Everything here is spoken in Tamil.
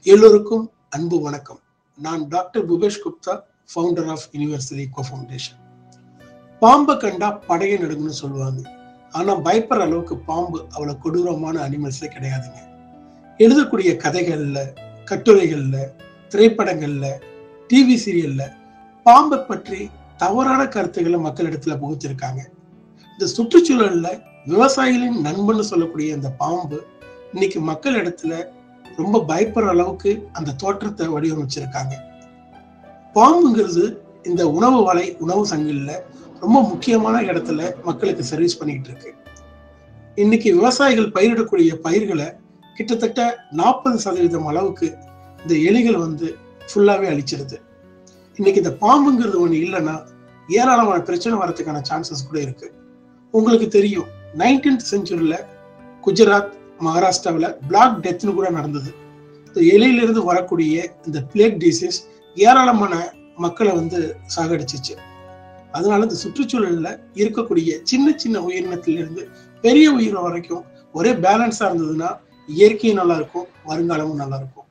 எல்லோருக்கும் அன்பு வணக்கம் நான் doctor Bhupesh Gupta founder of university கோ ஃபவுண்டேஷன் பாம்பை கண்டா படைய நடுங்கன்னு சொல்லுவாங்க ஆனா பயப்படுற அளவுக்கு பாம்பு அவ்வளவு கொடூரமான அனிமல்ஸே கிடையாதுங்க எழுதக்கூடிய கதைகள்ல கட்டுரைகள்ல திரைப்படங்கள்ல டிவி சீரியல்ல பாம்பை பற்றி தவறான கருத்துக்களை மக்களிடத்துல புகுத்திருக்காங்க இந்த சுற்றுச்சூழல்ல விவசாயிகளின் நண்பன்னு சொல்லக்கூடிய இந்த பாம்பு இன்னைக்கு மக்கள் இடத்துல ரொம்ப பயப்படுற அளவுக்கு அந்த தோற்றத்தை வடிவமைச்சிருக்காங்க பாம்புங்கிறது இந்த உணவு வலை உணவு சங்கிலில ரொம்ப முக்கியமான இடத்துல மக்களுக்கு சர்வீஸ் பண்ணிக்கிட்டு இருக்கு இன்னைக்கு விவசாயிகள் பயிரிடக்கூடிய பயிர்களை கிட்டத்தட்ட நாற்பது சதவீதம் அளவுக்கு இந்த எலிகள் வந்து ஃபுல்லாவே அழிச்சிருது இன்னைக்கு இந்த பாம்புங்கிறது ஒண்ணு இல்லைன்னா ஏராளமான பிரச்சனை வரதுக்கான சான்சஸ் கூட இருக்கு உங்களுக்கு தெரியும் நைன்டீன்த் செஞ்சுரியில குஜராத் மகாராஷ்டிராவில் பிளாக் டெத்னு கூட நடந்தது இந்த எலியிலிருந்து வரக்கூடிய இந்த பிளேக் டிசீஸ் ஏராளமான மக்களை வந்து சாகடிச்சிச்சு அதனால இந்த சுற்றுச்சூழல்ல இருக்கக்கூடிய சின்ன சின்ன உயிரினத்திலிருந்து பெரிய உயிர் வரைக்கும் ஒரே பேலன்ஸா இருந்ததுன்னா இயற்கையும் நல்லா இருக்கும் வருங்காலமும் நல்லா இருக்கும்